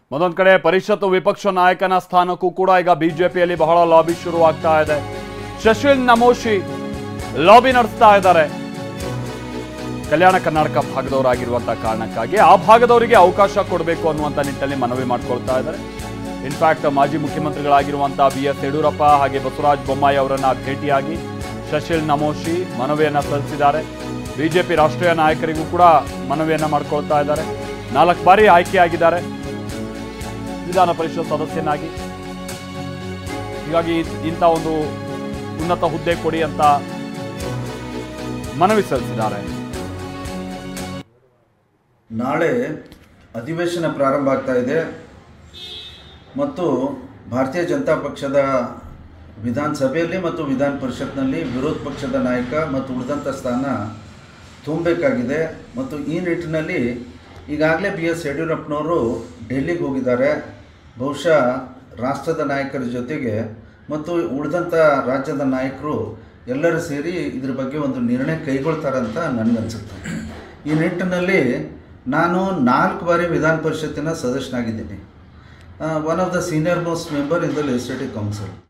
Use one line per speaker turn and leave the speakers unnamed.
ಮತ್ತೊಂದ್ ಕಡೆ ಪರಿಷತ್ತು ವಿಪಕ್ಷ ನಾಯಕನ ಸ್ಥಾನಕ್ಕೂ ಕೂಡ ಈಗ ಬಿಜೆಪಿಯಲ್ಲಿ ಬಹಳ ಲಾಬಿ ಶುರುವಾಗ್ತಾ ಇದೆ ಶಶಿಲ್ ನಮೋಶಿ ಲಾಬಿ ನಡೆಸ್ತಾ ಇದ್ದಾರೆ ಕಲ್ಯಾಣ ಕರ್ನಾಟಕ ಭಾಗದವರಾಗಿರುವಂತಹ ಕಾರಣಕ್ಕಾಗಿ ಆ ಭಾಗದವರಿಗೆ ಅವಕಾಶ ಕೊಡಬೇಕು ಅನ್ನುವಂಥ ನಿಟ್ಟಿನಲ್ಲಿ ಮನವಿ ಮಾಡ್ಕೊಳ್ತಾ ಇದ್ದಾರೆ ಇನ್ಫ್ಯಾಕ್ಟ್ ಮಾಜಿ ಮುಖ್ಯಮಂತ್ರಿಗಳಾಗಿರುವಂತಹ ಬಿ ಎಸ್ ಯಡಿಯೂರಪ್ಪ ಹಾಗೆ ಬಸವರಾಜ ಬೊಮ್ಮಾಯಿ ಅವರನ್ನ ಭೇಟಿಯಾಗಿ ಶಶಿಲ್ ನಮೋಶಿ ಮನವಿಯನ್ನ ಸಲ್ಲಿಸಿದ್ದಾರೆ ಬಿಜೆಪಿ ರಾಷ್ಟ್ರೀಯ ನಾಯಕರಿಗೂ ಕೂಡ ಮನವಿಯನ್ನ ಮಾಡ್ಕೊಳ್ತಾ ಇದ್ದಾರೆ ನಾಲ್ಕು ಬಾರಿ ಆಯ್ಕೆಯಾಗಿದ್ದಾರೆ ವಿಧಾನ ಪರಿಷತ್ ಸದಸ್ಯನಾಗಿ ಹೀಗಾಗಿ ಇಂಥ ಒಂದು ಉನ್ನತ ಹುದ್ದೆ ಕೊಡಿ ಅಂತ ಮನವಿ ಸಲ್ಲಿಸಿದ್ದಾರೆ
ನಾಳೆ ಅಧಿವೇಶನ ಪ್ರಾರಂಭ ಆಗ್ತಾ ಇದೆ ಮತ್ತು ಭಾರತೀಯ ಜನತಾ ಪಕ್ಷದ ವಿಧಾನಸಭೆಯಲ್ಲಿ ಮತ್ತು ವಿಧಾನ ಪರಿಷತ್ನಲ್ಲಿ ವಿರೋಧ ಪಕ್ಷದ ನಾಯಕ ಮತ್ತು ಉಳಿದಂಥ ಸ್ಥಾನ ತುಂಬಬೇಕಾಗಿದೆ ಮತ್ತು ಈ ನಿಟ್ಟಿನಲ್ಲಿ ಈಗಾಗಲೇ ಬಿ ಎಸ್ ಯಡಿಯೂರಪ್ಪನವರು ಡೆಲ್ಲಿಗೆ ಹೋಗಿದ್ದಾರೆ ಬಹುಶಃ ರಾಷ್ಟ್ರದ ನಾಯಕರ ಜೊತೆಗೆ ಮತ್ತು ಉಳಿದಂಥ ರಾಜ್ಯದ ನಾಯಕರು ಎಲ್ಲರೂ ಸೇರಿ ಇದ್ರ ಬಗ್ಗೆ ಒಂದು ನಿರ್ಣಯ ಕೈಗೊಳ್ತಾರಂತ ನನಗನ್ಸುತ್ತೆ ಈ ನಿಟ್ಟಿನಲ್ಲಿ ನಾನು ನಾಲ್ಕು ಬಾರಿ ವಿಧಾನ ಪರಿಷತ್ತಿನ ಸದಸ್ಯನಾಗಿದ್ದೀನಿ one of the senior most member in the legislative council